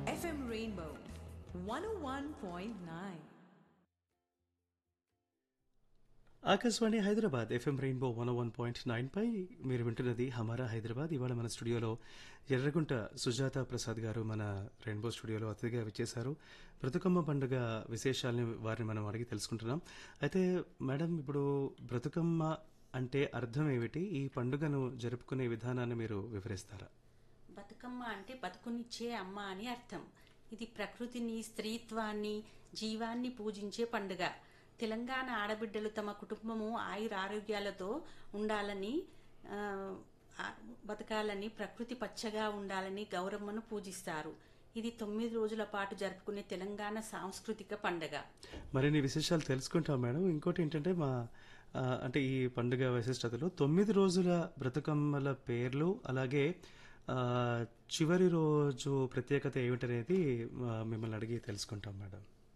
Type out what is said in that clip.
FM Rainbow 101.9. Akashvani Hyderabad FM rainbow one one point nine పై మీరు వింటున్నది హమారా హైదరాబాద్ ఇవాళ మన స్టూడియోలో ఎర్రగుంట సుజాత ప్రసాద్ గారు మన రెయిన్బో స్టూడియోలో అతిథిగా విచ్చేశారు బ్రతుకమ్మ పండుగ విశేషాలని వారిని మనం అడిగి తెలుసుకుంటున్నాం అయితే మేడం ఇప్పుడు బ్రతుకమ్మ అంటే అర్థం ఏమిటి ఈ పండుగను జరుపుకునే విధానాన్ని మీరు వివరిస్తారా బతుకమ్మ అంటే బతుకునిచ్చే అమ్మ అని అర్థం ఇది ప్రకృతిని స్త్రీత్వాన్ని జీవాన్ని పూజించే పండుగ తెలంగాణ ఆడబిడ్డలు తమ కుటుంబము ఆయుర ఆరోగ్యాలతో ఉండాలని ఆ, ఆ, బతకాలని ప్రకృతి పచ్చగా ఉండాలని గౌరమ్మను పూజిస్తారు ఇది తొమ్మిది రోజుల పాటు జరుపుకునే తెలంగాణ సాంస్కృతిక పండుగ మరిన్ని విశేషాలు తెలుసుకుంటాం మేడం ఇంకోటి ఏంటంటే మా ఆ, అంటే ఈ పండుగ విశిష్టతలో తొమ్మిది రోజుల బ్రతుకమ్మల పేర్లు అలాగే ఆ, చివరి రోజు ప్రత్యేకత ఏమిటనేది ఆ, మిమ్మల్ని అడిగి తెలుసుకుంటాం మేడం